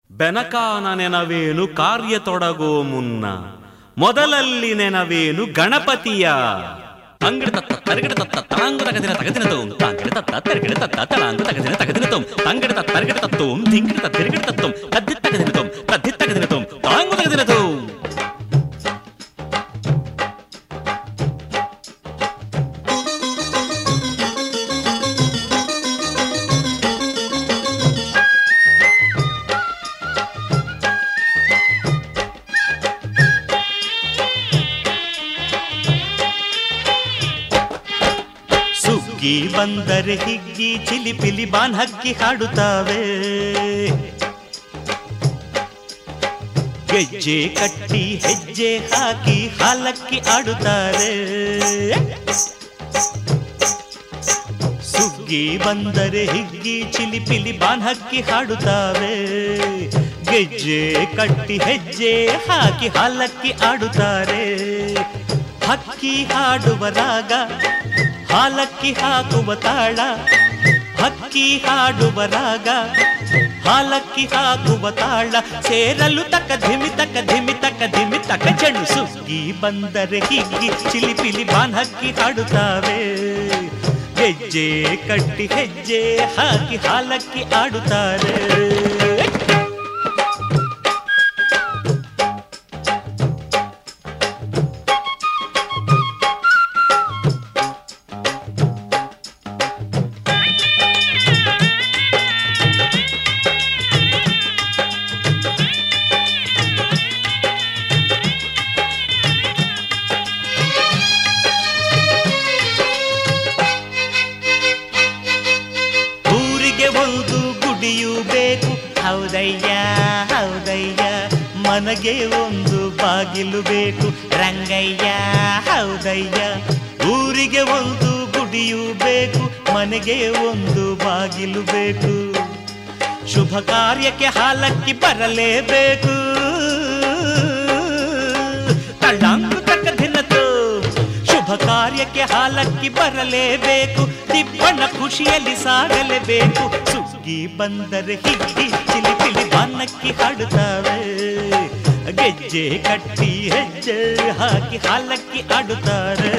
ಬೆನಕಾನ ನೆನವೇನು ಕಾರ್ಯ ತೊಡಗೋ ಮುನ್ನ ಮೊದಲಲ್ಲಿ ನೆನವೇನು ಗಣಪತಿಯ ತಂಗಿಡ ತತ್ತ ತರಗಿಡ ತತ್ತ ತಳಾಂಗು ತಗದಿನ ತಗದಿನ ತೋಂ ತಾಂಗಿಡ ತತ್ತ ತರಗಿಡ ತತ್ತ ತಳಾಂಗು ತಗದಿನ ತಗದಿನ ತೋಂ ತಂಗಿಡ ತತ್ತ ತರಗಿಡ ತತ್ತೋಂ ಧಿಂಗಿಡ ತತ್ತ ತಿರುಗಿಡ ತತ್ತೋಂ ತದ್ದಿತ್ ತಗದಿನ ತೋಂ ತದ್ದಿತ್ ತಗದಿನ ತೋಂ ತಳಾಂಗು ತಗದಿನ ತೋಂ ಸುಗ್ಗಿ ಬಂದರೆ ಹಿಗ್ಗಿ ಚಿಲಿಪಿಲಿ ಬಾನ್ ಹಕ್ಕಿ ಹಾಡುತ್ತಾವೆ ಗೆಜ್ಜೆ ಕಟ್ಟಿ ಹೆಜ್ಜೆ ಹಾಕಿ ಹಾಲಕ್ಕಿ ಆಡುತ್ತಾರೆ ಸುಗ್ಗಿ ಬಂದರೆ ಹಿಗ್ಗಿ ಚಿಲಿಪಿಲಿ ಬಾನ್ ಹಕ್ಕಿ ಹಾಡುತ್ತಾವೆ ಗೆಜ್ಜೆ ಕಟ್ಟಿ ಹೆಜ್ಜೆ ಹಾಕಿ ಹಾಲಕ್ಕಿ ಆಡುತ್ತಾರೆ ಹಕ್ಕಿ ಹಾಡುವ ರಾಗ ಹಾಲಕ್ಕಿ ಹಾಕುವ ತಾಳ ಹಕ್ಕಿ ಹಾಡುವ ರಾಗ ಹಾಲಕ್ಕಿ ಹಾಕುವ ತಾಳ ಸೇರಲು ತಕ್ಕ ಧಿಮಿ ತಕ್ಕ ಧಿಮಿ ತಕ್ಕ ಧಿಮಿ ತಕ್ಕ ಜಣು ಸುಗ್ಗಿ ಬಂದರೆ ಹಿಗ್ಗಿ ಚಿಲಿಪಿಲಿ ಬಾನ್ ಹಕ್ಕಿ ಹಾಡುತ್ತಾವೆ ಹೆಜ್ಜೆ ಕಟ್ಟಿ ಹೆಜ್ಜೆ ಹಾಕಿ ಹಾಲಕ್ಕಿ ಆಡುತ್ತಾರೆ ಊರಿಗೆ ಒಂದು ಗುಡಿಯು ಬೇಕು ಹೌದಯ್ಯ ಹೌದಯ್ಯ ಮನಗೆ ಒಂದು ಬಾಗಿಲು ಬೇಕು ರಂಗಯ್ಯ ಹೌದಯ್ಯ ಊರಿಗೆ ಒಂದು ಗುಡಿಯು ಬೇಕು ಮನೆಗೆ ಒಂದು ಬಾಗಿಲು ಬೇಕು ಶುಭ ಕಾರ್ಯಕ್ಕೆ ಹಾಲಕ್ಕಿ ಬರಲೇಬೇಕು ತಳ್ಳಾಂಕು ತಕ್ಕ ದಿನತು ಶುಭ ಕಾರ್ಯಕ್ಕೆ ಹಾಲಕ್ಕಿ ಬರಲೇಬೇಕು ದಿಬ್ಬನ ಖುಷಿಯಲ್ಲಿ ಸಾಗಲೇಬೇಕು ಸುಗ್ಗಿ ಬಂದರೆ ಹಿಗ್ಗಿ ಚಿಲಿಪಿಲಿ ಬಾನಕ್ಕಿ ಹಾಡುತ್ತಾವೆ ಗೆಜ್ಜೆ ಕಟ್ಟಿ ಹೆಜ್ಜೆ ಹಾಕಿ ಹಾಲಕ್ಕಿ ಆಡುತ್ತಾರೆ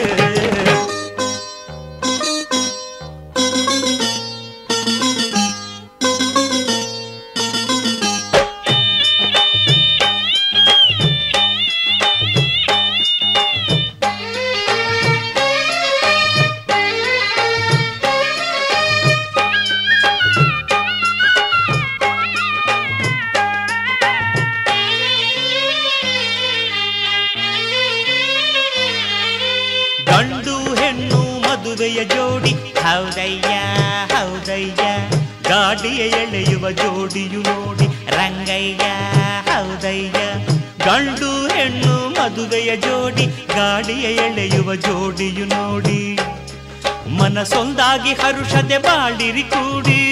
ಗಂಡು ಹೆಣ್ಣು ಮದುವೆಯ ಜೋಡಿ ಹೌದಯ್ಯ ಹೌದಯ್ಯ ಗಾಡಿಯ ಎಳೆಯುವ ಜೋಡಿಯು ನೋಡಿ ರಂಗಯ್ಯ ಹೌದಯ್ಯ ಗಂಡು ಹೆಣ್ಣು ಮದುವೆಯ ಜೋಡಿ ಗಾಡಿಯ ಎಳೆಯುವ ಜೋಡಿಯು ನೋಡಿ ಮನಸೊಂದಾಗಿ ಹರುಷದೆ ಬಾಳಿರಿ ಕೂಡಿ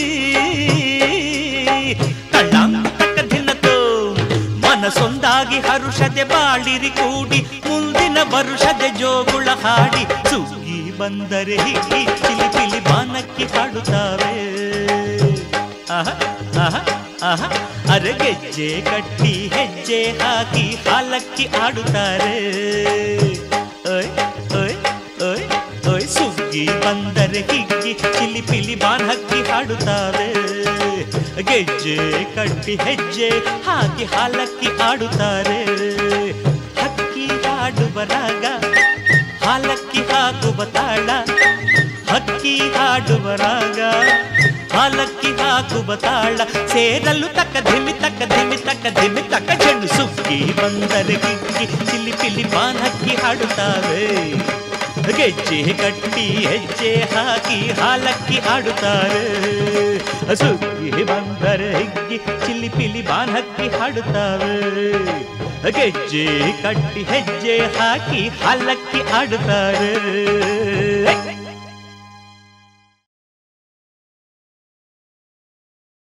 ಕಳ್ಳಾಂಗ ತಕ್ಕ ದಿನತು ಮನಸೊಂದಾಗಿ ಹರುಷದೆ ಬಾಳಿರಿ ಕೂಡಿ ಮುಂದಿನ ವರುಷದೆ ಜೋಗುಳ ಹಾಡಿ ಸುಗ್ಗಿ ಬಂದರೆ ಹಿಗ್ಗಿ ಚಿಲಿಪಿಲಿ ಬಾನಕ್ಕಿ ಹಾಡುತ್ತಾವೆ ಆಹ ಆಹ ಆಹ ಅರೆ ಗೆಜ್ಜೆ ಕಟ್ಟಿ ಹೆಜ್ಜೆ ಹಾಕಿ ಹಾಲಕ್ಕಿ ಆಡುತ್ತಾರೆ ಓಯ್ ಓಯ್ ಓಯ್ ಓಯ್ ಸುಗ್ಗಿ ಬಂದರೆ ಹಿಗ್ಗಿ ಚಿಲಿಪಿಲಿ ಬಾನ್ ಹಕ್ಕಿ ಹಾಡುತ್ತಾವೆ ಗೆಜ್ಜೆ ಕಟ್ಟಿ ಹೆಜ್ಜೆ ಹಾಕಿ ಹಾಲಕ್ಕಿ ಆಡುತ್ತಾರೆ ಹಕ್ಕಿ ಹಾಡುವ ರಾಗ ಹಾಲಕ್ಕಿ ಹಾಕುವ ತಾಳ ಹಕ್ಕಿ ಹಾಡುವ ರಾಗ ಹಾಲಕ್ಕಿ ಹಾಕುವ ತಾಳ ಸೇರಲು ತಕ್ಕ ಧಿಮಿ ತಕ್ಕ ಧಿಮಿ ತಕ್ಕ ಧಿಮಿ ತಕ್ಕ ಚೆಂಡು ಸುಗ್ಗಿ ಬಂದರೆ ಕಿಕ್ಕಿ ಚಿಲಿ ಪಿಲಿ ಬಾನ್ ಹಕ್ಕಿ ಹಾಡುತ್ತಾವೆ ಗೆಜ್ಜೆ ಕಟ್ಟಿ ಹೆಜ್ಜೆ ಹಾಕಿ ಹಾಲಕ್ಕಿ ಆಡುತ್ತಾರೆ ಸುಗ್ಗಿ ಬಂದರೆ ಹಿಗ್ಗಿ ಚಿಲ್ಲಿ ಪಿಲಿ ಬಾನ್ ಹಕ್ಕಿ ಹಾಡುತ್ತಾವೆ ಗೆಜ್ಜೆ ಕಟ್ಟಿ ಹೆಜ್ಜೆ ಹಾಕಿ ಹಾಲಕ್ಕಿ ಆಡುತ್ತಾರೆ